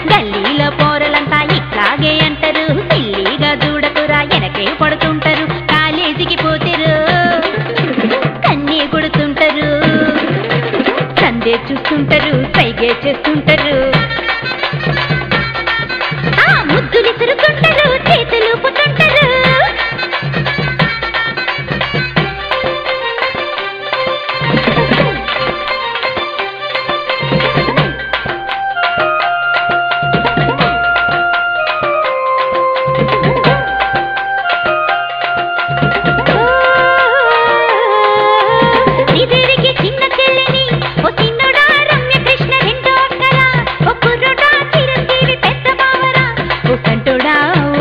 గల్లీలో పోరలంతా ఇట్లాగే అంటారు సిల్లీగా చూడకురా ఎనకే పడుతుంటారు కాలేజీకి పోతారు కన్నీ కొడుతుంటారు సందే చూస్తుంటారు పైగే చేస్తుంటారు ఆ ముద్దులు తిరుగుతుంటారు చేతులు పుట్టుంటారు ఇదిరికి చిన్న చెల్లిని ఓ చిన్నడా రమ్య కృష్ణ రెండో అక్కరా ఓ కుర్రుడా చిరంజీవి పెద్ద బావరా ఓ సంటుడా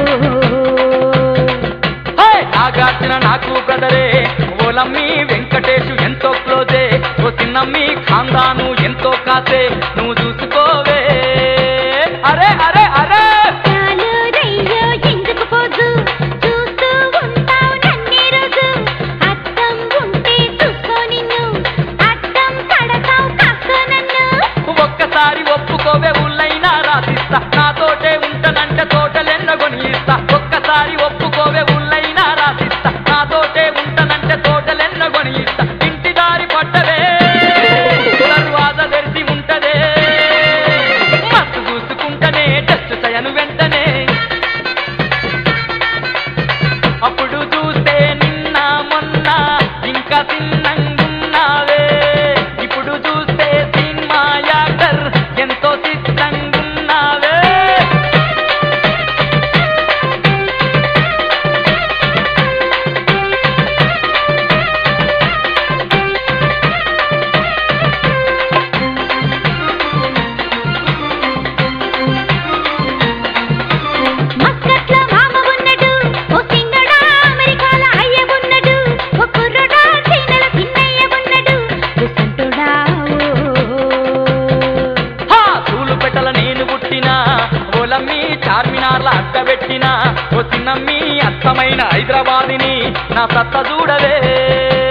హే! నాగార్జున నాకు బ్రదరే ఓలమ్మి వెంకటేషు ఎంతో క్లోజే ఓ చిన్నమ్మి ఖాందాను ఎంతో కాసే నువ్వు చూసుకోవే అరే అరే అరే చాలు రయ్యో ఎందుకు పోదు చూస్తూ ఉంటావు నన్నే రోజు అద్దం ఉంటే చూసుకో నిన్ను అద్దం కడతావు కాస్కో నన్ను ఒక్కసారి ఒప్పుకోవే ఉల్లైనా రాసిస్తా నాతోటే ఉంటనంటే తోటలెన్నగొని ఇస్తా ఒక్కసారి ఒప్పుకోవే ఉల్లైనా రాసిస్తా నాతోటే ఉంటనంటే తోటలెన్నగొని ఇస్తా ఇంటి దారి పట్టవే దర్వాజ తెరిచి ఉంటదే మస్తు చూసుకుంటనే టచ్ చేయను వెంటనే అప్పుడు చూస్తే నిన్న మొన్న ఇంకా తిన్నంగున్నావే ఇప్పుడు చూస్తే సినిమా యాక్టర్ ఎంతో సిద్ధంగున్నావే మస్కట్లో మామ ఉన్నడు ఓ చిన్నడా అమెరికాల అయ్య ఉన్నడు ఓ కుర్రడా చైనల చిన్నయ్య ఉన్నడు ఓ సంటుడా హా సూలు పెట్టల నేను పుట్టినా ఓలమ్మి చార్మినార్ల అడ్డ పెట్టినా ఓ చిన్నమ్మి అత్తమైన హైదరాబాదిని నా సత్త చూడవే